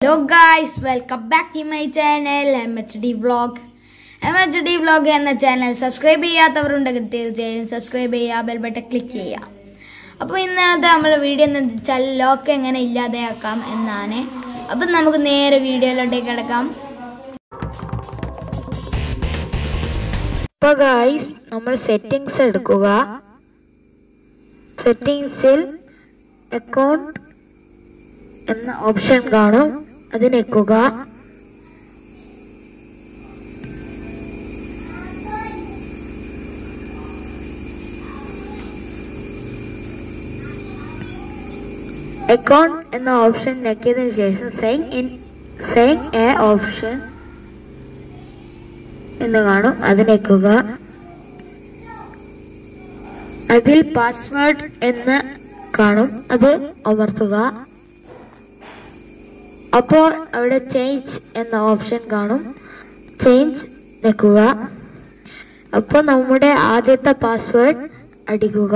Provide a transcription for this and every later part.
hello guys welcome back to my channel M H D vlog M H D vlog എന്ന channel subscribe ചെയ്യാത്തവരുണ്ടെങ്കിൽ തീർച്ചയായും subscribe ചെയ്യുക bell button click ചെയ്യുക അപ്പോൾ ഇന്നത്തെ നമ്മൾ വീഡിയോ എന്ന് വെച്ചാൽ ലോക്ക് എങ്ങനെ ഇല്ലാതെയാക്കാം എന്നാണ് അപ്പം നമുക്ക് നേരെ വീഡിയോയിലോട്ടേക്ക് കിടക്കാം അപ്പോൾ ഗായ്സ് നമ്മൾ സെറ്റിങ്സ് എടുക്കുക സെറ്റിങ്സിൽ അക്കൗണ്ട് എന്ന ഓപ്ഷൻ കാണും അത് ഞെക്കുക അക്കൗണ്ട് എന്ന ഓപ്ഷൻ ഞെക്കിയതിനു ശേഷം sign in sign a option എന്ന് കാണും അത് ഞെക്കുക അതിൽ പാസ്വേഡ് എന്ന് കാണും അത് അമർത്തുക അപ്പോൾ അവിടെ ചേഞ്ച് എന്ന ഓപ്ഷൻ കാണും ചേഞ്ച് ഞെക്കുക അപ്പോൾ നമ്മുടെ ആദ്യത്തെ പാസ്വേഡ് അടിക്കുക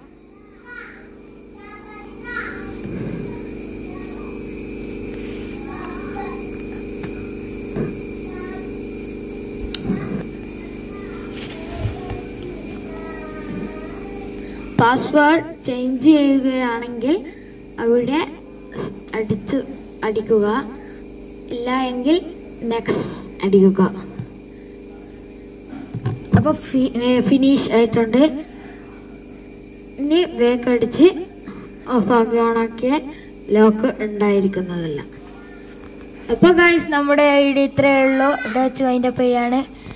പാസ്വേഡ് ചേഞ്ച് ചെയ്യുകയാണെങ്കിൽ അവിടെ അടിച്ച് അടിക്കുക ഇല്ല എങ്കിൽ നെക്സ്റ്റ് അടിക്കുക അപ്പോൾ ഫിനിഷ് ആയിട്ടുണ്ട് ഇനി വേക്ക് അടിച്ച് ഓഫാക്കി ഓണാക്കിയാൽ ലോക്ക് ഉണ്ടായിരിക്കുന്നതല്ല അപ്പോൾ ഗൈസ് നമ്മുടെ വീഡിയോ ഇത്രയേ ഉള്ളൂ ഇവിടെ വെച്ച് വൈൻഡപ്പ് ചെയ്യാണ്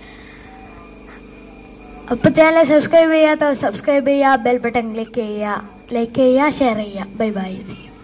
അപ്പോൾ ചാനൽ സബ്സ്ക്രൈബ് ചെയ്യാത്ത സബ്സ്ക്രൈബ് ചെയ്യുക ബെൽ ബട്ടൺ ക്ലിക്ക് ചെയ്യുക ലൈക്ക് ചെയ്യുക ഷെയർ ചെയ്യുക ബൈ ബൈ സി